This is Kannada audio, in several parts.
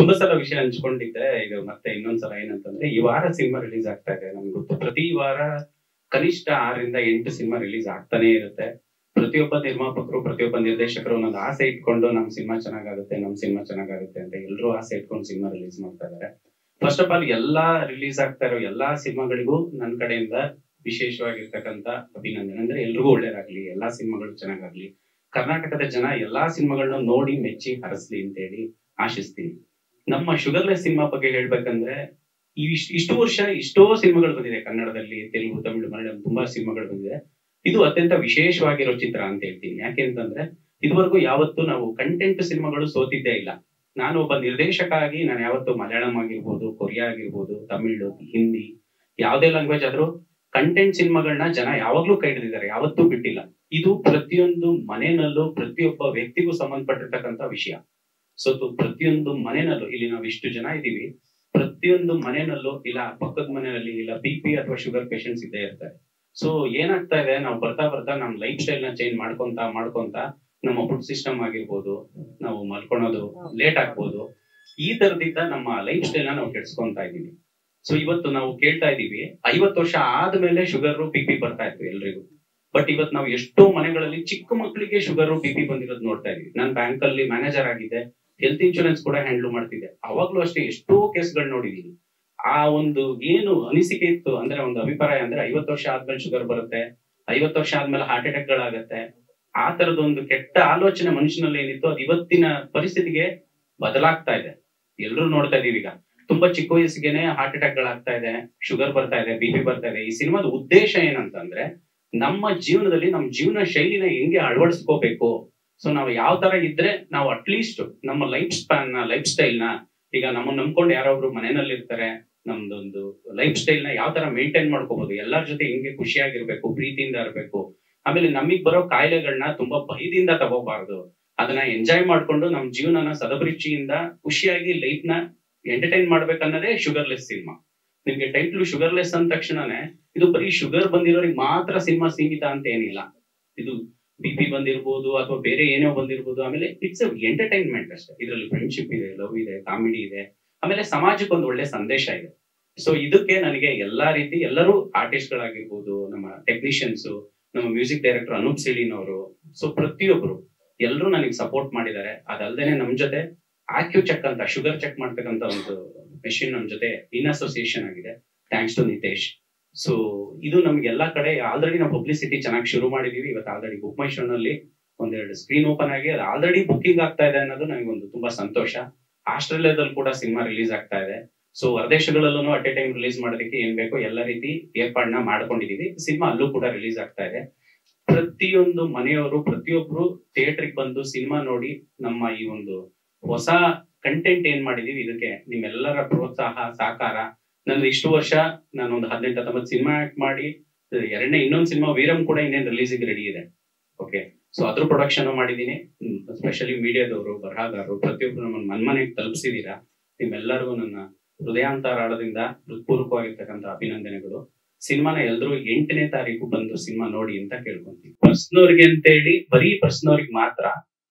ತುಂಬಾ ಸಲ ವಿಷಯ ಹಂಚ್ಕೊಂಡಿದ್ದೆ ಈಗ ಮತ್ತೆ ಇನ್ನೊಂದ್ಸಲ ಏನಂತಂದ್ರೆ ಈ ವಾರ ಸಿನಿಮಾ ರಿಲೀಸ್ ಆಗ್ತಾ ಇದೆ ನಮ್ಗೆ ಗೊತ್ತು ಪ್ರತಿ ವಾರ ಕನಿಷ್ಠ ಆರರಿಂದ ಎಂಟು ಸಿನಿಮಾ ರಿಲೀಸ್ ಆಗ್ತಾನೆ ಇರುತ್ತೆ ಪ್ರತಿಯೊಬ್ಬ ನಿರ್ಮಾಪಕರು ಪ್ರತಿಯೊಬ್ಬ ನಿರ್ದೇಶಕರು ಒಂದೊಂದು ಆಸೆ ಇಟ್ಕೊಂಡು ನಮ್ ಸಿನಿಮಾ ಚೆನ್ನಾಗಾಗುತ್ತೆ ನಮ್ ಸಿನಿಮಾ ಚೆನ್ನಾಗಾಗುತ್ತೆ ಅಂತ ಎಲ್ಲರೂ ಆಸೆ ಇಟ್ಕೊಂಡು ಸಿನಿಮಾ ರಿಲೀಸ್ ಮಾಡ್ತಾ ಇದಾರೆ ಫಸ್ಟ್ ಆಫ್ ಆಲ್ ಎಲ್ಲಾ ರಿಲೀಸ್ ಆಗ್ತಾ ಇರೋ ಎಲ್ಲಾ ಸಿನಿಮಾಗಳಿಗೂ ನನ್ನ ಕಡೆಯಿಂದ ವಿಶೇಷವಾಗಿರ್ತಕ್ಕಂತ ಅಭಿನಂದನೆ ಅಂದ್ರೆ ಎಲ್ರಿಗೂ ಒಳ್ಳೇದಾಗ್ಲಿ ಎಲ್ಲಾ ಸಿನಿಮಾಗಳು ಚೆನ್ನಾಗಾಗ್ಲಿ ಕರ್ನಾಟಕದ ಜನ ಎಲ್ಲಾ ಸಿನಿಮಾಗಳನ್ನ ನೋಡಿ ಮೆಚ್ಚಿ ಹರಸ್ಲಿ ಅಂತ ಹೇಳಿ ಆಶಿಸ್ತೀನಿ ನಮ್ಮ ಶುಗರ್ಲೆಸ್ ಸಿನಿಮಾ ಬಗ್ಗೆ ಹೇಳ್ಬೇಕಂದ್ರೆ ಈ ಇಷ್ಟ್- ಇಷ್ಟು ವರ್ಷ ಇಷ್ಟೋ ಸಿನಿಮಾಗಳು ಬಂದಿದೆ ಕನ್ನಡದಲ್ಲಿ ತೆಲುಗು ತಮಿಳು ಮಲಯಾಳಂ ತುಂಬಾ ಸಿನಿಮಾಗಳು ಬಂದಿದೆ ಇದು ಅತ್ಯಂತ ವಿಶೇಷವಾಗಿರೋ ಚಿತ್ರ ಅಂತ ಹೇಳ್ತೀನಿ ಯಾಕೆ ಅಂತಂದ್ರೆ ಇದುವರೆಗೂ ಯಾವತ್ತೂ ನಾವು ಕಂಟೆಂಟ್ ಸಿನಿಮಾಗಳು ಸೋತಿದ್ದೇ ಇಲ್ಲ ನಾನು ಒಬ್ಬ ನಿರ್ದೇಶಕ ಆಗಿ ನಾನು ಯಾವತ್ತು ಮಲಯಾಳಂ ಆಗಿರ್ಬೋದು ಕೊರಿಯಾ ಆಗಿರ್ಬೋದು ತಮಿಳು ಹಿಂದಿ ಯಾವುದೇ ಲ್ಯಾಂಗ್ವೇಜ್ ಆದ್ರೂ ಕಂಟೆಂಟ್ ಸಿನಿಮಾಗಳನ್ನ ಜನ ಯಾವಾಗ್ಲೂ ಕೈ ಹಿಡಿದಿದ್ದಾರೆ ಯಾವತ್ತೂ ಬಿಟ್ಟಿಲ್ಲ ಇದು ಪ್ರತಿಯೊಂದು ಮನೆಯಲ್ಲೂ ಪ್ರತಿಯೊಬ್ಬ ವ್ಯಕ್ತಿಗೂ ಸಂಬಂಧಪಟ್ಟಿರ್ತಕ್ಕಂಥ ವಿಷಯ ಸೊ ಪ್ರತಿಯೊಂದು ಮನೆಯಲ್ಲೂ ಇಲ್ಲಿ ನಾವು ಇಷ್ಟು ಜನ ಇದೀವಿ ಪ್ರತಿಯೊಂದು ಮನೆಯಲ್ಲೂ ಇಲ್ಲ ಪಕ್ಕದ ಮನೆಯಲ್ಲಿ ಇಲ್ಲ ಬಿ ಪಿ ಅಥವಾ ಶುಗರ್ ಪೇಷಂಟ್ಸ್ ಇದ್ದೇ ಇರ್ತಾರೆ ಸೊ ಏನಾಗ್ತಾ ಇದೆ ನಾವು ಬರ್ತಾ ಬರ್ತಾ ನಮ್ಮ ಲೈಫ್ ಸ್ಟೈಲ್ ನ ಚೇಂಜ್ ಮಾಡ್ಕೊಂತ ಮಾಡ್ಕೊಂತ ನಮ್ಮ ಫುಡ್ ಸಿಸ್ಟಮ್ ಆಗಿರ್ಬೋದು ನಾವು ಮಲ್ಕೊಳೋದು ಲೇಟ್ ಆಗ್ಬೋದು ಈ ತರದಿಂದ ನಮ್ಮ ಲೈಫ್ ಸ್ಟೈಲ್ ನ ನಾವು ಕೆಡ್ಸ್ಕೊಂತ ಇದೀವಿ ಸೊ ಇವತ್ತು ನಾವು ಕೇಳ್ತಾ ಇದೀವಿ ಐವತ್ತು ವರ್ಷ ಆದ್ಮೇಲೆ ಶುಗರ್ ಬಿ ಪಿ ಬರ್ತಾ ಇತ್ತು ಎಲ್ರಿಗೂ ಬಟ್ ಇವತ್ತು ನಾವು ಎಷ್ಟೋ ಮನೆಗಳಲ್ಲಿ ಚಿಕ್ಕ ಮಕ್ಕಳಿಗೆ ಶುಗರ್ ಬಿ ಪಿ ಬಂದಿರೋದು ನೋಡ್ತಾ ಇದೀವಿ ನಾನು ಬ್ಯಾಂಕ್ ಅಲ್ಲಿ ಮ್ಯಾನೇಜರ್ ಆಗಿದ್ದೆ ಹೆಲ್ತ್ ಇನ್ಶೂರೆನ್ಸ್ ಕೂಡ ಹ್ಯಾಂಡಲ್ ಮಾಡ್ತಿದ್ದೆ ಅವಾಗ್ಲೂ ಅಷ್ಟೇ ಎಷ್ಟೋ ಕೇಸ್ಗಳು ನೋಡಿದೀನಿ ಆ ಒಂದು ಏನು ಅನಿಸಿಕೆ ಇತ್ತು ಅಂದ್ರೆ ಒಂದು ಅಭಿಪ್ರಾಯ ಅಂದ್ರೆ ಐವತ್ತು ವರ್ಷ ಆದ್ಮೇಲೆ ಶುಗರ್ ಬರುತ್ತೆ ಐವತ್ತು ವರ್ಷ ಆದ್ಮೇಲೆ ಹಾರ್ಟ್ ಅಟ್ಯಾಕ್ ಗಳಾಗತ್ತೆ ಆ ತರದೊಂದು ಕೆಟ್ಟ ಆಲೋಚನೆ ಮನುಷ್ಯನಲ್ಲಿ ಏನಿತ್ತು ಅದು ಇವತ್ತಿನ ಪರಿಸ್ಥಿತಿಗೆ ಬದಲಾಗ್ತಾ ಇದೆ ಎಲ್ಲರೂ ನೋಡ್ತಾ ಇದೀವಿ ಈಗ ತುಂಬಾ ಚಿಕ್ಕ ವಯಸ್ಸಿಗೆನೆ ಹಾರ್ಟ್ ಅಟ್ಯಾಕ್ ಗಳಾಗ್ತಾ ಇದೆ ಶುಗರ್ ಬರ್ತಾ ಇದೆ ಬಿ ಪಿ ಬರ್ತಾ ಇದೆ ಈ ಸಿನಿಮಾದ ಉದ್ದೇಶ ಏನಂತಂದ್ರೆ ನಮ್ಮ ಜೀವನದಲ್ಲಿ ನಮ್ಮ ಜೀವನ ಶೈಲಿನ ಹೆಂಗೆ ಅಳವಡಿಸ್ಕೋಬೇಕು ಸೊ ನಾವು ಯಾವ ತರ ಇದ್ರೆ ನಾವು ಅಟ್ಲೀಸ್ಟ್ ನಮ್ಮ ಲೈಫ್ ಸ್ಪ್ಯಾನ್ ನ ಲೈಫ್ ಸ್ಟೈಲ್ ನ ಈಗ ನಮ್ಮನ್ನ ನಂಬ್ಕೊಂಡು ಯಾರೊಬ್ರು ಮನೆಯಲ್ಲಿ ಇರ್ತಾರೆ ನಮ್ದೊಂದು ಲೈಫ್ ಸ್ಟೈಲ್ ನ ಯಾವ ತರ ಮೇಂಟೈನ್ ಮಾಡ್ಕೋಬಹುದು ಎಲ್ಲರ ಜೊತೆ ಹೆಂಗೆ ಖುಷಿಯಾಗಿರ್ಬೇಕು ಪ್ರೀತಿಯಿಂದ ಇರ್ಬೇಕು ಆಮೇಲೆ ನಮಗ್ ಬರೋ ಕಾಯಿಲೆಗಳನ್ನ ತುಂಬಾ ಭಯದಿಂದ ತಗೋಬಾರ್ದು ಅದನ್ನ ಎಂಜಾಯ್ ಮಾಡ್ಕೊಂಡು ನಮ್ ಜೀವನನ ಸದಭಿರುಚಿಯಿಂದ ಖುಷಿಯಾಗಿ ಲೈಫ್ ನ ಎಂಟರ್ಟೈನ್ ಮಾಡ್ಬೇಕನ್ನೋದೇ ಶುಗರ್ಲೆಸ್ ಸಿನಿಮಾ ನಿಮ್ಗೆ ಟೈಟ್ಲು ಶುಗರ್ಲೆಸ್ ಅಂದ ತಕ್ಷಣನೇ ಇದು ಬರೀ ಶುಗರ್ ಬಂದಿರೋರಿಗೆ ಮಾತ್ರ ಸಿನಿಮಾ ಸೀಮಿತ ಅಂತ ಏನಿಲ್ಲ ಇದು ಬಿ ಪಿ ಬಂದಿರ್ಬೋದು ಅಥವಾ ಬೇರೆ ಏನೋ ಬಂದಿರ್ಬೋದು ಆಮೇಲೆ ಇಟ್ಸ್ ಎಂಟರ್ಟೈನ್ಮೆಂಟ್ ಅಷ್ಟೇ ಇದರಲ್ಲಿ ಫ್ರೆಂಡ್ಶಿಪ್ ಇದೆ ಲವ್ ಇದೆ ಕಾಮಿಡಿ ಇದೆ ಆಮೇಲೆ ಸಮಾಜಕ್ಕೆ ಒಂದು ಒಳ್ಳೆ ಸಂದೇಶ ಇದೆ ಸೊ ಇದಕ್ಕೆ ನನಗೆ ಎಲ್ಲಾ ರೀತಿ ಎಲ್ಲರೂ ಆರ್ಟಿಸ್ಟ್ ಗಳಾಗಿರ್ಬೋದು ನಮ್ಮ ಟೆಕ್ನಿಷಿಯನ್ಸ್ ನಮ್ಮ ಮ್ಯೂಸಿಕ್ ಡೈರೆಕ್ಟರ್ ಅನೂಪ್ ಸಿಳಿನ್ ಅವರು ಸೊ ಪ್ರತಿಯೊಬ್ರು ಎಲ್ಲರೂ ನನಗೆ ಸಪೋರ್ಟ್ ಮಾಡಿದ್ದಾರೆ ಅದಲ್ದೇನೆ ನಮ್ ಜೊತೆ ಆಕ್ಯೂ ಚೆಕ್ ಅಂತ ಶುಗರ್ ಚೆಕ್ ಮಾಡ್ತಕ್ಕಂತ ಒಂದು ಮೆಷಿನ್ ನಮ್ ಜೊತೆ ಇನ್ ಅಸೋಸಿಯೇಷನ್ ಆಗಿದೆ ಥ್ಯಾಂಕ್ಸ್ ಟು ನಿತೇಶ್ ಸೊ ಇದು ನಮ್ಗೆ ಎಲ್ಲಾ ಕಡೆ ಆಲ್ರೆಡಿ ನಾವು ಪಬ್ಲಿಸಿಟಿ ಚೆನ್ನಾಗಿ ಶುರು ಮಾಡಿದೀವಿ ಇವತ್ತು ಆಲ್ರೆಡಿ ಬುಕ್ ಮೈ ಶೋ ನಲ್ಲಿ ಒಂದೆರಡು ಸ್ಕ್ರೀನ್ ಓಪನ್ ಆಗಿ ಅದು ಆಲ್ರೆಡಿ ಬುಕಿಂಗ್ ಆಗ್ತಾ ಇದೆ ಅನ್ನೋದು ನನಗೆ ಒಂದು ತುಂಬಾ ಸಂತೋಷ ಆಸ್ಟ್ರೇಲಿಯಾದಲ್ಲಿ ಕೂಡ ಸಿನಿಮಾ ರಿಲೀಸ್ ಆಗ್ತಾ ಇದೆ ಸೊ ಹೊರದೇಶಗಳಲ್ಲೂ ಅಟ್ ಎ ಟೈಮ್ ರಿಲೀಸ್ ಮಾಡೋದಕ್ಕೆ ಏನ್ ಬೇಕೋ ಎಲ್ಲ ರೀತಿ ಏರ್ಪಾಡನ್ನ ಮಾಡ್ಕೊಂಡಿದೀವಿ ಸಿನಿಮಾ ಅಲ್ಲೂ ಕೂಡ ರಿಲೀಸ್ ಆಗ್ತಾ ಇದೆ ಪ್ರತಿಯೊಂದು ಮನೆಯವರು ಪ್ರತಿಯೊಬ್ರು ಥಿಯೇಟರ್ಗೆ ಬಂದು ಸಿನಿಮಾ ನೋಡಿ ನಮ್ಮ ಈ ಒಂದು ಹೊಸ ಕಂಟೆಂಟ್ ಏನ್ ಮಾಡಿದೀವಿ ಇದಕ್ಕೆ ನಿಮ್ಮೆಲ್ಲರ ಪ್ರೋತ್ಸಾಹ ಸಹಕಾರ ನಂದು ಇಷ್ಟು ವರ್ಷ ನಾನು ಒಂದು ಹದಿನೆಂಟು ಹತ್ತೊಂಬತ್ತು ಸಿನಿಮಾ ಆಕ್ಟ್ ಮಾಡಿ ಎರಡನೇ ಇನ್ನೊಂದು ಸಿನಿಮಾ ವೀರಂ ಕೂಡ ಇನ್ನೇನು ರಿಲೀಸಿಗೆ ರೆಡಿ ಇದೆ ಓಕೆ ಸೊ ಅದ್ರ ಪ್ರೊಡಕ್ಷನ್ ಮಾಡಿದೀನಿ ಸ್ಪೆಷಲಿ ಮೀಡಿಯಾದವರು ಬರಹಗಾರರು ಪ್ರತಿಯೊಬ್ರು ನಮ್ಮನ್ನ ಮನ್ಮನೆಗೆ ತಲುಪಿಸಿದೀರಾ ನಿಮ್ಮೆಲ್ಲರಿಗೂ ನನ್ನ ಹೃದಯಾಂತರಾಳದಿಂದ ಹೃತ್ಪೂರ್ವಕವಾಗಿರ್ತಕ್ಕಂಥ ಅಭಿನಂದನೆಗಳು ಸಿನಿಮಾನ ಎಲ್ರು ಎಂಟನೇ ತಾರೀಕು ಬಂದು ಸಿನಿಮಾ ನೋಡಿ ಅಂತ ಕೇಳ್ಕೊಂತೀವಿ ಪರ್ಸ್ನವ್ರಿಗೆ ಅಂತ ಹೇಳಿ ಬರೀ ಪರ್ಸ್ನವ್ರಿಗೆ ಮಾತ್ರ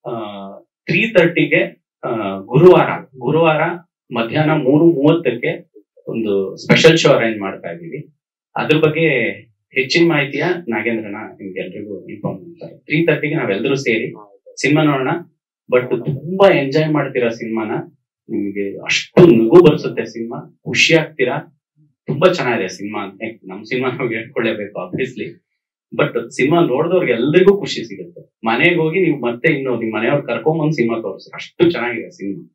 ತ್ರೀ ತರ್ಟಿಗೆ ಗುರುವಾರ ಗುರುವಾರ ಮಧ್ಯಾಹ್ನ ಮೂರು ಮೂವತ್ತಕ್ಕೆ ಒಂದು ಸ್ಪೆಷಲ್ ಶೋ ಅರೇಂಜ್ ಮಾಡ್ತಾ ಇದೀವಿ ಅದ್ರ ಬಗ್ಗೆ ಹೆಚ್ಚಿನ ಮಾಹಿತಿಯ ನಾಗೇಂದ್ರನ ನಿಮ್ಗೆ ಎಲ್ರಿಗೂ ಇನ್ಫಾರ್ಮ್ ಮಾಡ್ತಾರೆ ತ್ರೀ ತರ್ಟಿಗೆ ನಾವೆಲ್ಲರೂ ಸೇರಿ ಸಿನಿಮಾ ನೋಡೋಣ ಬಟ್ ತುಂಬಾ ಎಂಜಾಯ್ ಮಾಡ್ತೀರಾ ಸಿನಿಮಾನ ನಿಮ್ಗೆ ಅಷ್ಟು ನಗು ಬರ್ಸುತ್ತೆ ಸಿನಿಮಾ ಖುಷಿ ಆಗ್ತೀರಾ ತುಂಬಾ ಚೆನ್ನಾಗಿದೆ ಸಿನಿಮಾ ಅಂತ ನಮ್ ಸಿನಿಮಾ ನಾವು ಹೇಳ್ಕೊಳ್ಳೇಬೇಕು ಆಬ್ವಿಯಸ್ಲಿ ಬಟ್ ಸಿನಿಮಾ ನೋಡಿದವ್ರಿಗೆ ಎಲ್ರಿಗೂ ಖುಷಿ ಸಿಗುತ್ತೆ ಮನೆಗೆ ಹೋಗಿ ನೀವು ಮತ್ತೆ ಇನ್ನು ನಿಮ್ ಮನೆಯವ್ರು ಕರ್ಕೊಂಬಂದ್ ಸಿನಿಮಾ ತೋರಿಸಿ ಅಷ್ಟು ಚೆನ್ನಾಗಿದೆ ಸಿನಿಮಾ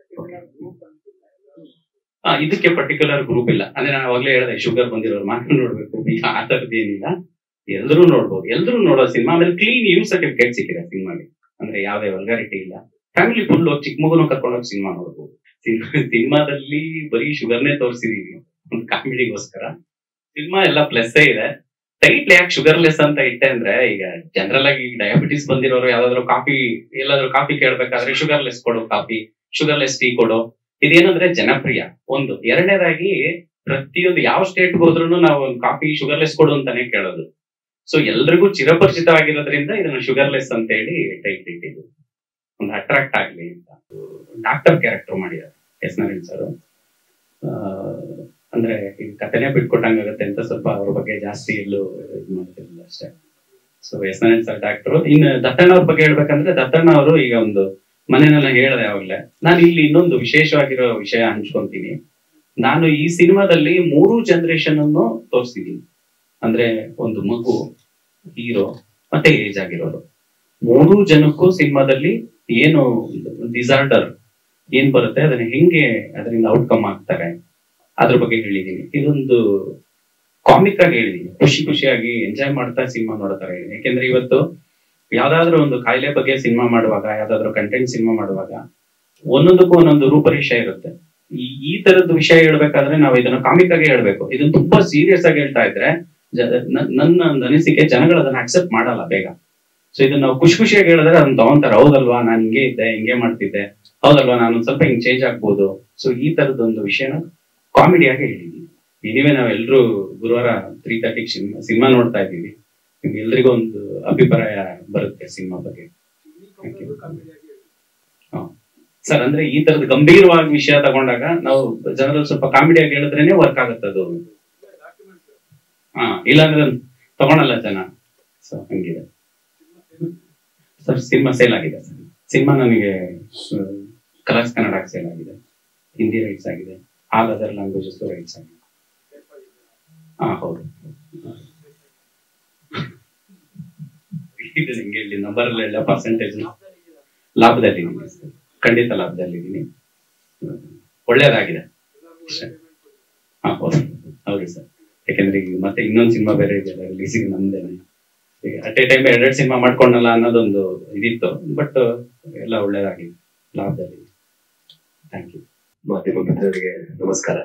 ಆ ಇದಕ್ಕೆ ಪರ್ಟಿಕ್ಯುಲರ್ ಗ್ರೂಪ್ ಇಲ್ಲ ಅಂದ್ರೆ ನಾನು ಅವಾಗ್ಲೇ ಹೇಳಿದೆ ಶುಗರ್ ಬಂದಿರೋರು ಮಾತ್ರ ನೋಡ್ಬೇಕು ಈಗ ಆ ತರದ್ ಏನಿಲ್ಲ ಎಲ್ರೂ ನೋಡ್ಬೋದು ಎಲ್ರೂ ನೋಡೋ ಸಿನಿಮಾ ಆಮೇಲೆ ಕ್ಲೀನ್ ಯೂ ಸರ್ಟಿಫಿಕೇಟ್ ಸಿಕ್ಕಿದೆ ಸಿನಿಮಾಗೆ ಅಂದ್ರೆ ಯಾವ್ದೇ ವಲ್ಗಾರಿಟಿ ಇಲ್ಲ ಫ್ಯಾಮಿಲಿ ಫುಲ್ ಚಿಕ್ಕ ಮಗುನು ಕರ್ಕೊಂಡೋಗಿ ಸಿನಿಮಾ ನೋಡ್ಬೋದು ಸಿನಿಮಾದಲ್ಲಿ ಬರೀ ಶುಗರ್ನೇ ತೋರಿಸಿದೀವಿ ಒಂದು ಕಾಮಿಡಿಗೋಸ್ಕರ ಸಿನಿಮಾ ಎಲ್ಲ ಪ್ಲಸ್ ಇದೆ ಟೈಟ್ಲ್ ಯಾಕೆ ಶುಗರ್ಲೆಸ್ ಅಂತ ಇಟ್ಟೆ ಅಂದ್ರೆ ಈಗ ಜನರಲ್ ಆಗಿ ಡಯಾಬಿಟಿಸ್ ಬಂದಿರೋರು ಯಾವ್ದಾದ್ರು ಕಾಫಿ ಎಲ್ಲಾದ್ರೂ ಕಾಫಿ ಕೇಳ್ಬೇಕಾದ್ರೆ ಶುಗರ್ಲೆಸ್ ಕೊಡು ಕಾಫಿ ಶುಗರ್ಲೆಸ್ ಟೀ ಕೊಡು ಇದೇನಂದ್ರೆ ಜನಪ್ರಿಯ ಒಂದು ಎರಡನೇದಾಗಿ ಪ್ರತಿಯೊಂದು ಯಾವ ಸ್ಟೇಟ್ ಹೋದ್ರು ನಾವು ಒಂದು ಕಾಫಿ ಶುಗರ್ಲೆಸ್ ಕೊಡು ಅಂತಾನೆ ಕೇಳೋದು ಸೊ ಎಲ್ರಿಗೂ ಚಿರಪರಿಚಿತವಾಗಿರೋದ್ರಿಂದ ಇದನ್ನ ಶುಗರ್ಲೆಸ್ ಅಂತ ಹೇಳಿ ಟೈಟ್ ಇಟ್ಟಿದ್ದು ಒಂದು ಅಟ್ರಾಕ್ಟ್ ಆಗ್ಲಿ ಅಂತ ಡಾಕ್ಟರ್ ಕ್ಯಾರೆಕ್ಟರ್ ಮಾಡಿದ್ದಾರೆ ಎಸ್ ನಾರಾಯಣ್ ಸರ್ ಅಂದ್ರೆ ಈ ಕಥೆನೇ ಬಿಟ್ಕೊಟ್ಟಂಗಾಗತ್ತೆ ಅಂತ ಸ್ವಲ್ಪ ಅವ್ರ ಬಗ್ಗೆ ಜಾಸ್ತಿ ಎಲ್ಲೂ ಇದು ಮಾಡ್ತಿರಲಿಲ್ಲ ಅಷ್ಟೇ so S Narayan sir doctor ಇನ್ನು ದತ್ತಣ್ಣ ಅವ್ರ ಬಗ್ಗೆ ಹೇಳ್ಬೇಕಂದ್ರೆ ದತ್ತಣ್ಣ ಅವರು ಈಗ ಒಂದು ಮನೆನೆಲ್ಲ ಹೇಳ್ದೆ ಅವಾಗ್ಲೇ ನಾನು ಇಲ್ಲಿ ಇನ್ನೊಂದು ವಿಶೇಷವಾಗಿರೋ ವಿಷಯ ಹಂಚ್ಕೊಂತೀನಿ ನಾನು ಈ ಸಿನಿಮಾದಲ್ಲಿ ಮೂರು ಜನರೇಷನ್ ಅನ್ನು ತೋರಿಸ್ತಿದ್ದೀನಿ ಅಂದ್ರೆ ಒಂದು ಮಗು ಹೀರೋ ಮತ್ತೆ ಏಜ್ ಆಗಿರೋರು ಮೂರು ಜನಕ್ಕೂ ಸಿನಿಮಾದಲ್ಲಿ ಏನು ಡಿಸಾರ್ಡರ್ ಏನ್ ಬರುತ್ತೆ ಅದನ್ನ ಹೆಂಗೆ ಅದರಿಂದ ಔಟ್ಕಮ್ ಆಗ್ತಾರೆ ಅದ್ರ ಬಗ್ಗೆ ಹೇಳಿದೀನಿ ಇದೊಂದು ಕಾಮಿಕ್ ಆಗಿ ಹೇಳಿದೀನಿ ಖುಷಿ ಖುಷಿಯಾಗಿ ಎಂಜಾಯ್ ಮಾಡ್ತಾ ಸಿನಿಮಾ ನೋಡೋ ತರ ಹೇಳಿದೀನಿ ಯಾಕೆಂದ್ರೆ ಇವತ್ತು ಯಾವ್ದಾದ್ರು ಒಂದು ಕಾಯಿಲೆ ಬಗ್ಗೆ ಸಿನಿಮಾ ಮಾಡುವಾಗ ಯಾವ್ದಾದ್ರು ಕಂಟೆಂಟ್ ಸಿನಿಮಾ ಮಾಡುವಾಗ ಒಂದೊಂದಕ್ಕೂ ಒಂದೊಂದು ರೂಪರೇಷ ಇರುತ್ತೆ ಈ ಈ ತರದ ವಿಷಯ ಹೇಳ್ಬೇಕಾದ್ರೆ ನಾವು ಇದನ್ನ ಕಾಮಿಕ್ ಆಗಿ ಹೇಳ್ಬೇಕು ಇದನ್ನ ತುಂಬಾ ಸೀರಿಯಸ್ ಆಗಿ ಹೇಳ್ತಾ ಇದ್ರೆ ಜ- ನ- ನನ್ನ ಒಂದು ಅನಿಸಿಕೆ ಜನಗಳು ಅದನ್ನ ಅಕ್ಸೆಪ್ಟ್ ಮಾಡಲ್ಲ ಬೇಗ ಸೊ ಇದನ್ನ ನಾವು ಖುಷಿ ಖುಷಿಯಾಗಿ ಹೇಳಿದ್ರೆ ಅದನ್ನ ತಗೊಂತಾರೆ ಹೌದಲ್ವಾ ನಾನು ಹಿಂಗೆ ಇದ್ದೆ ಹಿಂಗೆ ಮಾಡ್ತಿದ್ದೆ ಹೌದಲ್ವಾ ನಾನು ಒಂದ್ ಸ್ವಲ್ಪ ಹಿಂಗ್ ಚೇಂಜ್ ಆಗ್ಬೋದು ಸೊ ಈ ತರದೊಂದು ವಿಷಯನ ಕಾಮಿಡಿಯಾಗಿ ಹೇಳಿದೀನಿ ಇನಿವೆ ನಾವೆಲ್ಲರೂ ಗುರುವಾರ ತ್ರೀ ತರ್ಟಿಗೆ ಸಿನಿಮಾ ಸಿನಿಮಾ ನೋಡ್ತಾ ಇದ್ದೀವಿ ನಿಮ್ಗೆ ಎಲ್ರಿಗೂ ಒಂದು ಅಭಿಪ್ರಾಯ ಬರುತ್ತೆ ಸಿನಿಮಾ ಬಗ್ಗೆ ಸರ್ ಅಂದ್ರೆ ಈ ತರದ ಗಂಭೀರವಾಗಿ ವಿಷಯ ತಗೊಂಡಾಗ ನಾವು ಜನರಲ್ಲಿ ಸ್ವಲ್ಪ ಕಾಮಿಡಿಯಾಗಿ ಹೇಳಿದ್ರೇನೆ ವರ್ಕ್ ಆಗುತ್ತೆ ಅದು ಹಾ ಇಲ್ಲಾಂದ್ರೆ ಅದನ್ನ ತಗೊಳಲ್ಲ ಜನ ಸೊ ಹಂಗಿದೆ ಸರ್ ಸಿನಿಮಾ ಸೇಲ್ ಆಗಿದೆ ಸರ್ ಸಿನಿಮಾ ನನಗೆ ಕಲರ್ಸ್ ಕನ್ನಡ ಸೇಲ್ ಆಗಿದೆ ಹಿಂದಿ ರೈಟ್ಸ್ ಆಗಿದೆ ಆಲ್ ಅದರ್ ಲ್ಯಾಂಗ್ವೇಜಸ್ ರೈಟ್ಸ್ ಆಗಿದೆ ಹಾ ಹೌದು ಇದು ನಿಮ್ಗೆ ಇಲ್ಲಿ ನಂಬರ್ ಎಲ್ಲ ಪರ್ಸೆಂಟೇಜ್ ಲಾಭದಲ್ಲಿದ್ದೀನಿ ಸರ್. ಖಂಡಿತ ಲಾಭದಲ್ಲಿದ್ದೀನಿ ಹ್ಮ್. ಒಳ್ಳೇದಾಗಿದೆ ಅಷ್ಟೇ. ಹಾ ಹೌದು ಹೌದು ಸರ್ ಯಾಕಂದ್ರೆ ಈಗ ಮತ್ತೆ ಇನ್ನೊಂದು ಸಿನಿಮಾ ಬೇರೆ ಇದೆಯಲ್ಲ ರಿಲೀಸಿಗೆ ನಮ್ದೇನೆ ಅಟ್ ಎ ಟೈಮ್ ಎರಡೆರಡು ಸಿನಿಮಾ ಮಾಡ್ಕೊಂಡಲ್ಲ ಅನ್ನೋದೊಂದು ಇದಿತ್ತು ಬಟ್ ಎಲ್ಲ ಒಳ್ಳೇದಾಗಿದೆ ಲಾಭದಲ್ಲಿ ಥ್ಯಾಂಕ್ ಯು ಮಾಧ್ಯಮ ಮಿತ್ರರಿಗೆ ನಮಸ್ಕಾರ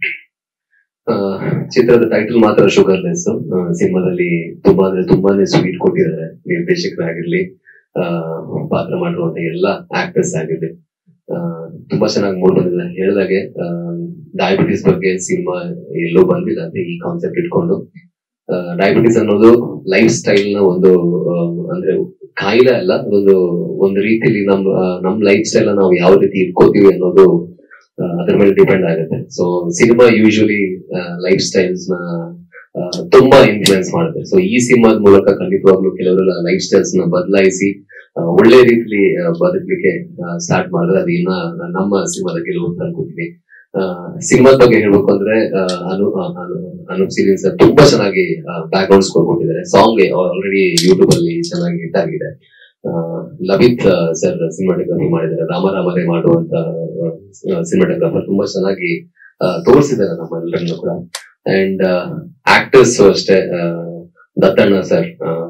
ಆ, ಚಿತ್ರದ ಟೈಟಲ್ ಮಾತ್ರ ಶುಗರ್ಲೆಸ್ ಸಿನಿಮಾದಲ್ಲಿ ತುಂಬಾ ಅಂದ್ರೆ ತುಂಬಾನೇ ಸ್ವೀಟ್ ಕೊಟ್ಟಿದ್ದಾರೆ ನಿರ್ದೇಶಕರಾಗಿರ್ಲಿ ಆ, ಪಾತ್ರ ಮಾಡಿರುವಂತ ಎಲ್ಲ ಆಕ್ಟರ್ಸ್ ಆಗಿರ್ಲಿ ಆ, ತುಂಬಾ ಚೆನ್ನಾಗಿ ಮೂಡ್ ಬಂದಿದೆ ಹೇಳಿದಾಗೆ ಡಯಾಬಿಟಿಸ್ ಬಗ್ಗೆ ಸಿನಿಮಾ ಎಲ್ಲೂ ಬಂದಿಲ್ಲ ಅಂತ ಈ ಕಾನ್ಸೆಪ್ಟ್ ಇಟ್ಕೊಂಡು ಡಯಾಬಿಟಿಸ್ ಅನ್ನೋದು ಲೈಫ್ ಸ್ಟೈಲ್ ನ ಒಂದು ಆ, ಅಂದ್ರೆ ಕಾಯಿಲೆ ಅಲ್ಲ ಅದೊಂದು ಒಂದು ರೀತಿಲಿ ನಮ್ ಆ, ನಮ್ ಲೈಫ್ ಸ್ಟೈಲ್ ನಾವು ಯಾವ ರೀತಿ ಇಟ್ಕೋತೀವಿ ಅನ್ನೋದು ಆ, ಅದ್ರ ಮೇಲೆ ಡಿಪೆಂಡ್ ಆಗುತ್ತೆ so cinema usually lifestyles ನ ಆ, ತುಂಬಾ ಇನ್ಫ್ಲುಯೆನ್ಸ್ ಮಾಡುತ್ತೆ ಸೊ ಈ ಸಿನಿಮಾದ ಮೂಲಕ ಖಂಡಿತವಾಗ್ಲೂ ಕೆಲವರೆಲ್ಲ ಲೈಫ್ ಸ್ಟೈಲ್ಸ್ ನ ಬದಲಾಯಿಸಿ ಒಳ್ಳೆ ರೀತಿಲಿ ಆ, ಬದುಕಲಿಕ್ಕೆ ಸ್ಟಾರ್ಟ್ ಮಾಡಿದ್ರೆ ಅದು ಇನ್ನ ನಮ್ಮ ಸಿನಿಮಾದ ಗೆಲುವು ಅಂತ ಅನ್ಕೋತೀನಿ ಸಿನಿಮಾದ ಬಗ್ಗೆ ಹೇಳ್ಬೇಕು ಅಂದ್ರೆ ಆ, ಅನು ಆ, ಅನು ಅನೂಪ್ ಸೀರಿಯಲ್ ಸರ್ ತುಂಬಾ ಚೆನ್ನಾಗಿ ಬ್ಯಾಕ್ ಗ್ರೌಂಡ್ ಸ್ಕೋರ್ ಕೊಟ್ಟಿದ್ದಾರೆ ಸಾಂಗ್ ಆಲ್ರೆಡಿ ಯೂಟ್ಯೂಬ್ ಅಲ್ಲಿ ಚೆನ್ನಾಗಿ ಹಿಟ್ ಆಗಿದೆ ಆ, ಲವಿತ್ ಸರ್ ಸಿನಿಮಾಟೋಗ್ರಫಿ ಮಾಡಿದ್ದಾರೆ ರಾಮರಾಮರೇ ಮಾಡುವಂತ ಸಿನಿಮಾಟೋಗ್ರಾಫರ್ ತುಂಬಾ ಚೆನ್ನಾಗಿ ಆ, ತೋರಿಸಿದ್ದಾರೆ ನಮ್ಮೆಲ್ಲರನ್ನು ಕೂಡ ಅಂಡ್ ಆಕ್ಟರ್ಸ್ ಅಷ್ಟೇ ಆ, ದತ್ತಣ್ಣ ಸರ್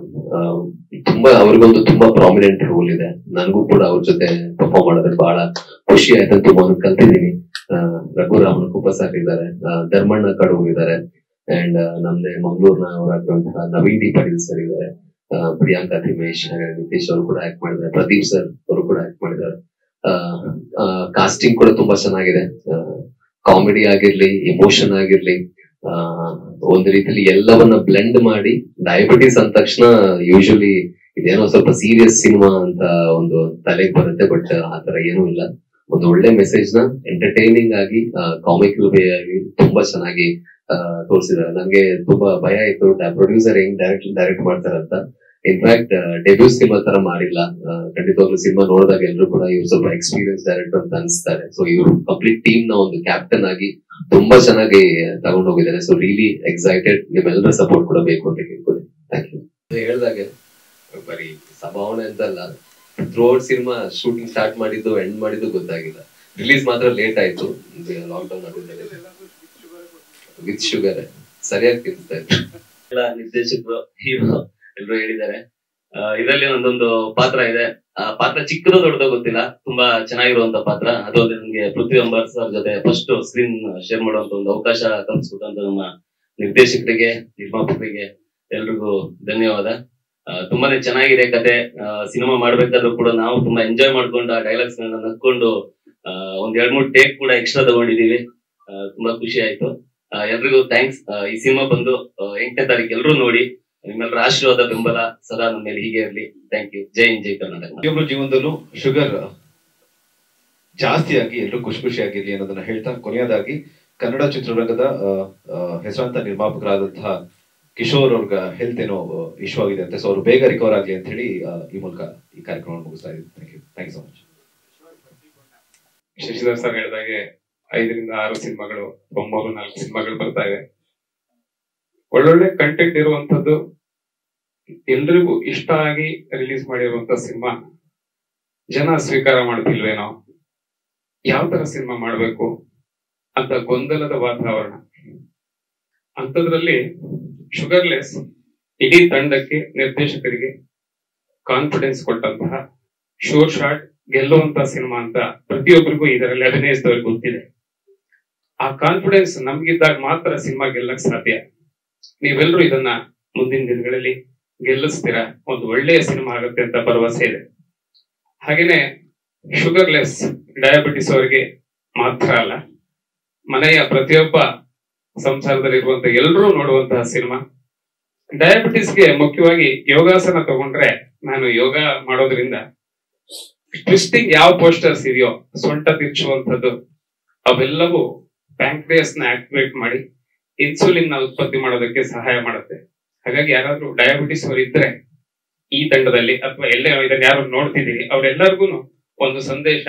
ತುಂಬಾ ಅವ್ರಿಗೊಂದು ತುಂಬಾ ಪ್ರಾಮಿನೆಂಟ್ ರೋಲ್ ಇದೆ ನನಗೂ ಕೂಡ ಅವ್ರ ಜೊತೆ ಪರ್ಫಾರ್ಮ್ ಮಾಡೋದಕ್ಕೆ ಬಹಳ ಖುಷಿ ಆಯ್ತು ತುಂಬಾ ಕಲ್ತಿದ್ದೀನಿ ಆ, ರಘುರಾಮನ್ ಕುಪ್ಪ ಸರ್ ಇದ್ದಾರೆ ಆ, ಧರ್ಮಣ್ಣ ಕಡು ಇದ್ದಾರೆ ಅಂಡ್ ನಮ್ದೇ ಮಂಗಳೂರಿನ ಅವರಾಗಿರುವಂತಹ ನವೀನ್ ಡಿ ಪಾಟೀಲ್ ಸರ್ ಇದ್ದಾರೆ ಆ, ಪ್ರಿಯಾಂಕಾ ತಿಮೇಶ್ ಹಾಗೆ ನಿತೀಶ್ ಅವರು ಕೂಡ ಆಕ್ಟ್ ಮಾಡಿದ್ದಾರೆ ಪ್ರದೀಪ್ ಸರ್ ಅವರು ಕೂಡ ಆಕ್ಟ್ ಮಾಡಿದ್ದಾರೆ ಕಾಸ್ಟಿಂಗ್ ಕೂಡ ತುಂಬಾ ಚೆನ್ನಾಗಿದೆ ಕಾಮಿಡಿ ಆಗಿರ್ಲಿ ಇಮೋಷನ್ ಆಗಿರ್ಲಿ ಆ, ಒಂದು ರೀತಿಲಿ ಎಲ್ಲವನ್ನ ಬ್ಲೆಂಡ್ ಮಾಡಿ ಡಯಾಬಿಟಿಸ್ ಅಂದ ತಕ್ಷಣ ಯೂಶಲಿ ಇದೇನೋ ಸ್ವಲ್ಪ ಸೀರಿಯಸ್ ಸಿನಿಮಾ ಅಂತ ಒಂದು ತಲೆಗೆ ಬರುತ್ತೆ ಬಟ್ ಆತರ ಏನೂ ಇಲ್ಲ ಒಂದು ಒಳ್ಳೆ ಮೆಸೇಜ್ ನ ಎಂಟರ್ಟೈನಿಂಗ್ ಆಗಿ ಕಾಮಿಕಲ್ ವೇ ಆಗಿ ತುಂಬಾ ಚೆನ್ನಾಗಿ ತೋರಿಸಿದ್ದಾರೆ ನಂಗೆ ತುಂಬಾ ಭಯ ಇತ್ತು ಪ್ರೊಡ್ಯೂಸರ್ ಹೆಂಗ್ ಡೈರೆಕ್ಟ್ ಡೈರೆಕ್ಟ್ ಮಾಡ್ತಾರಂತ ಇನ್ಫ್ಯಾಕ್ಟ್ ಡೆಬ್ಯೂ ಸಿನಿಮಾ ತರ ಮಾಡಿಲ್ಲ ಆ, ಖಂಡಿತವಾಗ್ಲೂ ಸಿನಿಮಾ ನೋಡಿದಾಗ ಎಲ್ಲರೂ ಕೂಡ ಇವ್ರು ಸ್ವಲ್ಪ ಎಕ್ಸ್ಪೀರಿಯನ್ಸ್ ಡೈರೆಕ್ಟರ್ ಅಂತ ಅನಿಸ್ತಾರೆ ಸೊ ಇವರು ಕಂಪ್ಲೀಟ್ ಟೀಮ್ ನ ಒಂದು ಕ್ಯಾಪ್ಟನ್ ಆಗಿ ತುಂಬಾ ಚೆನ್ನಾಗಿ ತಗೊಂಡು ಹೋಗಿದ್ದಾರೆ ಸೊ ರಿಯಲಿ ಎಕ್ಸೈಟೆಡ್ ನಿಮ್ಮೆಲ್ಲರ ಸಪೋರ್ಟ್ ಕೂಡ ಬೇಕು ಅಂತ ಕೇಳ್ಕೊತೀನಿ ಥ್ಯಾಂಕ್ ಯು ಹೇಳ್ದಾಗೆ ಬರೀ ಸಭಾವಣೆ ಅಂತಲ್ಲ ಥ್ರೂಔಟ್ ಸಿನಿಮಾ ಶೂಟಿಂಗ್ ಸ್ಟಾರ್ಟ್ ಮಾಡಿದ್ದು ಎಂಡ್ ಮಾಡಿದ್ದು ಗೊತ್ತಾಗಿಲ್ಲ ರಿಲೀಸ್ ಮಾತ್ರ ಲೇಟ್ ಆಯ್ತು ಲಾಕ್ ಡೌನ್ ವಿತ್ ಶುಗರ್ ಸರಿಯಾಗಿ ತಿನ್ಸ್ತಾ ಇತ್ತು ಎಲ್ಲ ನಿರ್ದೇಶಕರು ಹೀರೋ ಎಲ್ರು ಹೇಳಿದ್ದಾರೆ ಇದರಲ್ಲಿ ಒಂದೊಂದು ಪಾತ್ರ ಇದೆ ಆ ಪಾತ್ರ ಚಿಕ್ಕದೋ ದೊಡ್ಡದೋ ಗೊತ್ತಿಲ್ಲ ತುಂಬಾ ಚೆನ್ನಾಗಿರುವಂತ ಪಾತ್ರ ಅದು ಅಲ್ಲದೆ ನಮ್ಗೆ ಪೃಥ್ವಿ ಅಂಬರ್ ಸರ್ ಜೊತೆ ಫಸ್ಟ್ ಸ್ಕ್ರೀನ್ ಶೇರ್ ಮಾಡುವಂತ ಒಂದು ಅವಕಾಶ ಕಲ್ಪಿಸ್ಕೊಟ್ಟಂತ ನಮ್ಮ ನಿರ್ದೇಶಕರಿಗೆ ನಿರ್ಮಾಪಕರಿಗೆ ಎಲ್ರಿಗೂ ಧನ್ಯವಾದ ಆ, ತುಂಬಾನೇ ಚೆನ್ನಾಗಿದೆ ಕತೆ ಸಿನಿಮಾ ಮಾಡ್ಬೇಕಾದ್ರೂ ಕೂಡ ನಾವು ತುಂಬಾ ಎಂಜಾಯ್ ಮಾಡ್ಕೊಂಡು ಆ ಡೈಲಾಗ್ಸ್ ನಕ್ಕೊಂಡು ಆ, ಒಂದ್ ಎರಡ್ ಮೂರ್ ಟೇಕ್ ಕೂಡ ಎಕ್ಸ್ಟ್ರಾ ತಗೊಂಡಿದೀವಿ ಆ, ತುಂಬಾ ಖುಷಿ ಆಯ್ತು ಆ, ಎಲ್ರಿಗೂ ಥ್ಯಾಂಕ್ಸ್ ಈ ಸಿನಿಮಾ ಬಂದು ಆ, ಎಂಟನೇ ತಾರೀಕು ಎಲ್ಲರೂ ನೋಡಿ ನಿಮ್ಮೆಲ್ಲರ ಆಶೀರ್ವಾದ ಬೆಂಬಲ ಸದಾ ನಮ್ಮ ಮೇಲೆ ಹೀಗೆ ಇರಲಿ ಥ್ಯಾಂಕ್ ಯು ಜೈ ಹಿಂದ್ ಜೈ ಕರ್ನಾಟಕ ಪ್ರತಿಯೊಬ್ಬರ ಜೀವನದಲ್ಲೂ ಶುಗರ್ ಜಾಸ್ತಿಯಾಗಿ ಎಲ್ಲರೂ ಖುಷಿ ಖುಷಿಯಾಗಿರ್ಲಿ ಅನ್ನೋದನ್ನ ಹೇಳ್ತಾ ಕೊನೆಯದಾಗಿ ಕನ್ನಡ ಚಿತ್ರರಂಗದ ಆ, ಆ, ಹೆಸರಾಂತ ನಿರ್ಮಾಪಕರಾದಂತಹ ಕಿಶೋರ್ ಅವ್ರ ಹೆಲ್ತ್ ಏನೋ ಇಶ್ಯೂ ಆಗಿದೆ ಅಂತೆ ಸೊ ಅವರು ಬೇಗ ರಿಕವರ್ ಆಗಲಿ ಅಂತ ಹೇಳಿ ಆ, ಈ ಮೂಲಕ ಈ ಕಾರ್ಯಕ್ರಮ ಮುಗಿಸ್ತಾ ಇದ್ದೀನಿ thank you thank you so much Shashidhar sir ಹೇಳಿದಾಗೆ ಐದರಿಂದ ಆರು ಸಿನಿಮಾಗಳು ಮೂರು ನಾಲ್ಕು ಸಿನಿಮಾಗಳು ಬರ್ತಾ ಇವೆ ಒಳ್ಳೊಳ್ಳೆ ಕಂಟೆಂಟ್ ಇರುವಂತದ್ದು ಎಲ್ರಿಗೂ ಇಷ್ಟ ಆಗಿ ರಿಲೀಸ್ ಮಾಡಿರುವಂತ ಸಿನಿಮಾ ಜನ ಸ್ವೀಕಾರ ಮಾಡ್ತಿಲ್ವೇನೋ ಯಾವ ತರ ಸಿನಿಮಾ ಮಾಡ್ಬೇಕು ಅಂತ ಗೊಂದಲದ ವಾತಾವರಣ ಅಂಥದ್ರಲ್ಲಿ ಶುಗರ್ಲೆಸ್ ಇಡೀ ತಂಡಕ್ಕೆ ನಿರ್ದೇಶಕರಿಗೆ ಕಾನ್ಫಿಡೆನ್ಸ್ ಕೊಟ್ಟಂತಹ ಶೋರ್ ಶಾಟ್ ಗೆಲ್ಲುವಂತ ಸಿನಿಮಾ ಅಂತ ಪ್ರತಿಯೊಬ್ಬರಿಗೂ ಇದರಲ್ಲಿ ಅಭಿನಯಿಸಿದವ್ರಿಗೆ ಗೊತ್ತಿದೆ ಆ ಕಾನ್ಫಿಡೆನ್ಸ್ ನಮ್ಗಿದ್ದಾಗ ಮಾತ್ರ ಸಿನಿಮಾ ಗೆಲ್ಲಕ್ ಸಾಧ್ಯ ನೀವೆಲ್ಲರೂ ಇದನ್ನ ಮುಂದಿನ ದಿನಗಳಲ್ಲಿ ಗೆಲ್ಲಿಸ್ತೀರಾ ಒಂದು ಒಳ್ಳೆಯ ಸಿನಿಮಾ ಆಗುತ್ತೆ ಅಂತ ಭರವಸೆ ಇದೆ ಹಾಗೇನೆ ಶುಗರ್ಲೆಸ್ ಡಯಾಬಿಟಿಸ್ ಅವರಿಗೆ ಮಾತ್ರ ಅಲ್ಲ ಮನೆಯ ಪ್ರತಿಯೊಬ್ಬ ಸಂಸಾರದಲ್ಲಿರುವಂತ ಎಲ್ಲರೂ ನೋಡುವಂತಹ ಸಿನಿಮಾ ಡಯಾಬಿಟಿಸ್ಗೆ ಮುಖ್ಯವಾಗಿ ಯೋಗಾಸನ ತಗೊಂಡ್ರೆ ನಾನು ಯೋಗ ಮಾಡೋದ್ರಿಂದ ಟ್ವಿಸ್ಟಿಂಗ್ ಯಾವ ಪೋಸ್ಟರ್ಸ್ ಇದೆಯೋ ಸೊಂಟ ತಿರ್ಚುವಂಥದ್ದು ಅವೆಲ್ಲವೂ ಪ್ಯಾಂಕ್ರಿಯಸ್ ನ ಆಕ್ಟಿವೇಟ್ ಮಾಡಿ ಇನ್ಸುಲಿನ್ ನ ಉತ್ಪತ್ತಿ ಮಾಡೋದಕ್ಕೆ ಸಹಾಯ ಮಾಡುತ್ತೆ ಹಾಗಾಗಿ ಯಾರಾದ್ರೂ ಡಯಾಬಿಟಿಸ್ ಅವರು ಇದ್ರೆ ಈ ತಂಡದಲ್ಲಿ ಅಥವಾ ಎಲ್ಲೇ ಇದನ್ನ ಯಾರು ನೋಡ್ತಿದ್ದೀರಿ ಅವರೆಲ್ಲರಿಗೂ ಒಂದು ಸಂದೇಶ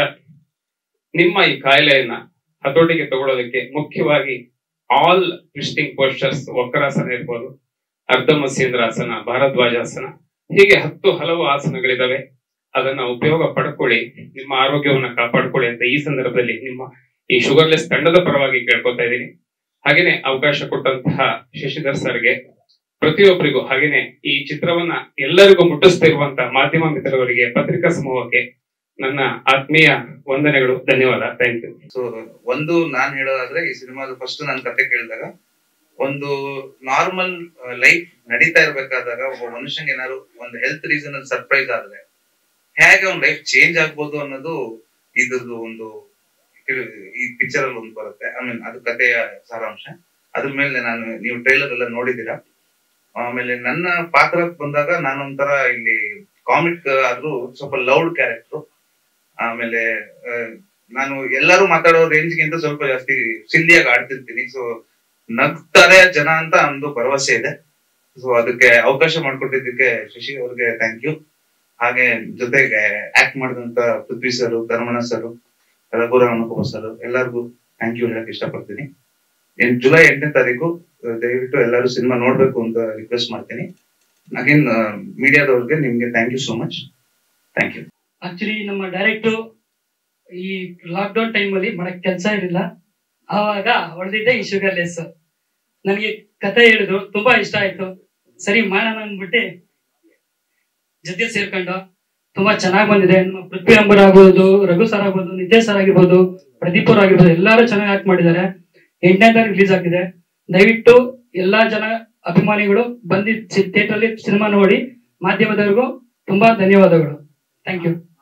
ನಿಮ್ಮ ಈ ಕಾಯಿಲೆಯನ್ನ ಹತೋಟಿಗೆ ತಗೊಳ್ಳೋದಕ್ಕೆ ಮುಖ್ಯವಾಗಿ ಆಲ್ ಟ್ವಿಸ್ಟಿಂಗ್ ಪೋಸ್ಟರ್ಸ್ ವಕ್ರಾಸನ ಇರ್ಬೋದು ಅರ್ಧ ಮತ್ಸ್ಯೇಂದ್ರಾಸನ ಭಾರದ್ವಾಜಾಸನ ಹೀಗೆ ಹತ್ತು ಹಲವು ಆಸನಗಳಿದಾವೆ ಅದನ್ನ ಉಪಯೋಗ ಪಡ್ಕೊಳ್ಳಿ ನಿಮ್ಮ ಆರೋಗ್ಯವನ್ನ ಕಾಪಾಡ್ಕೊಳ್ಳಿ ಅಂತ ಈ ಸಂದರ್ಭದಲ್ಲಿ ನಿಮ್ಮ ಈ ಶುಗರ್ಲೆಸ್ ತಂಡದ ಪರವಾಗಿ ಕೇಳ್ಕೊತಾ ಇದ್ದೀನಿ ಹಾಗೇನೆ ಅವಕಾಶ ಕೊಟ್ಟಂತಹ ಶಶಿಧರ್ ಸರ್ಗೆ ಪ್ರತಿಯೊಬ್ಬರಿಗೂ ಹಾಗೇನೆ ಈ ಚಿತ್ರವನ್ನ ಎಲ್ಲರಿಗೂ ಮುಟ್ಟಿಸ್ತಾ ಇರುವಂತಹ ಮಾಧ್ಯಮ ಮಿತ್ರರವರಿಗೆ ಪತ್ರಿಕಾ ಸಮೂಹಕ್ಕೆ ನನ್ನ ಆತ್ಮೀಯ ವಂದನೆಗಳು ಧನ್ಯವಾದ ಥ್ಯಾಂಕ್ ಯು ಸೊ ಒಂದು ನಾನ್ ಹೇಳೋದಾದ್ರೆ ಈ ಸಿನಿಮಾದ ಫಸ್ಟ್ ನಾನು ಕತೆ ಕೇಳಿದಾಗ ಒಂದು ನಾರ್ಮಲ್ ಲೈಫ್ ನಡೀತಾ ಇರ್ಬೇಕಾದಾಗ ಒಬ್ಬ ಮನುಷ್ಯಂಗೆ ಏನಾದ್ರು ಒಂದು ಹೆಲ್ತ್ ರೀಸನ್ ಅಲ್ಲಿ ಸರ್ಪ್ರೈಸ್ ಆದ್ರೆ ಹೇಗೆ ಅವ್ನ ಲೈಫ್ ಚೇಂಜ್ ಆಗ್ಬೋದು ಅನ್ನೋದು ಇದ್ರದ್ದು ಒಂದು ಇದು- ಈ ಪಿಕ್ಚರ್ ಅಲ್ಲಿ ಒಂದು ಬರುತ್ತೆ ಐ ಮೀನ್ ಅದು ಕಥೆಯ ಸಾರಾಂಶ ಅದ್ರ ಮೇಲೆ ನಾನು ನೀವು ಟ್ರೈಲರ್ ಎಲ್ಲ ನೋಡಿದೀರಾ ಆಮೇಲೆ ನನ್ನ ಪಾತ್ರ ಬಂದಾಗ ನಾನೊಂಥರ ಇಲ್ಲಿ ಕಾಮಿಕ್ ಆದ್ರೂ ಸ್ವಲ್ಪ ಲೌಡ್ ಕ್ಯಾರೆಕ್ಟರ್ ಆಮೇಲೆ ಆ, ನಾನು ಎಲ್ಲರೂ ಮಾತಾಡೋ ರೇಂಜ್ಗಿಂತ ಸ್ವಲ್ಪ ಜಾಸ್ತಿ ಸಿಲ್ಲಿಯಾಗಿ ಆಡ್ತಿರ್ತೀನಿ ಸೊ ನಗ್ತಾರೆ ಜನ ಅಂತ ಒಂದು ಭರವಸೆ ಇದೆ ಸೊ ಅದಕ್ಕೆ ಅವಕಾಶ ಮಾಡ್ಕೊಟ್ಟಿದ್ದಕ್ಕೆ ಶಶಿ ಅವ್ರಿಗೆ ಥ್ಯಾಂಕ್ ಯು ಹಾಗೆ ಜೊತೆಗೆ ಆಕ್ಟ್ ಮಾಡಿದಂತ Prithvi sir Dharmanna sir Raghuramakumar sir ಎಲ್ಲರಿಗೂ ಥ್ಯಾಂಕ್ ಯು ಹೇಳಕ್ ಇಷ್ಟಪಡ್ತೀನಿ ಎಂಟ್ ಜುಲೈ ಎಂಟನೇ ತಾರೀಕು ಆ, ದಯವಿಟ್ಟು ಎಲ್ಲರೂ ಸಿನಿಮಾ ನೋಡ್ಬೇಕು ಅಂತ ರಿಕ್ವೆಸ್ಟ್ ಮಾಡ್ತೀನಿ ಅಗೇನ್ ಮೀಡಿಯಾದವ್ರಿಗೆ ನಿಮ್ಗೆ thank you so much thank you actually ನಮ್ಮ ಡೈರೆಕ್ಟರ್ ಈ ಲಾಕ್ಡೌನ್ ಟೈಮಲ್ಲಿ ಮಾಡಕ್ ಕೆಲಸ ಇರಲಿಲ್ಲ ಆವಾಗ ಹೊಡೆದಿದ್ದೆ ಈ ಶುಗರ್ ಲೆಸ್ ನನಗೆ ಕತೆ ಹೇಳಿದ್ರು ತುಂಬಾ ಇಷ್ಟ ಆಯ್ತು ಸರಿ ಮಾಡೋಣ ಅಂದ್ಬಿಟ್ಟು ಜೊತೆ ಸೇರ್ಕೊಂಡು ತುಂಬಾ ಚೆನ್ನಾಗಿ ಬಂದಿದೆ ನಮ್ಮ ಪೃಥ್ವಿ ಅಂಬರ್ ಆಗ್ಬೋದು ರಘು ಸರ್ ಆಗ್ಬೋದು ನಿತೇಶ್ ಸರ್ ಆಗಿರ್ಬೋದು ಪ್ರದೀಪ್ ಅವ್ರು ಆಗಿರ್ಬೋದು ಎಲ್ಲರೂ ಚೆನ್ನಾಗಿ ಆಕ್ಟ್ ಮಾಡಿದ್ದಾರೆ ಎಂಟನೇ ತಾರೀಕು ರಿಲೀಸ್ ಆಗಿದೆ ದಯವಿಟ್ಟು ಎಲ್ಲಾ ಜನ ಅಭಿಮಾನಿಗಳು ಬಂದು ಥಿಯೇಟರ್ ಅಲ್ಲಿ ಸಿನಿಮಾ ನೋಡಿ ಮಾಧ್ಯಮದವರಿಗೂ ತುಂಬಾ ಧನ್ಯವಾದಗಳು ಥ್ಯಾಂಕ್ ಯು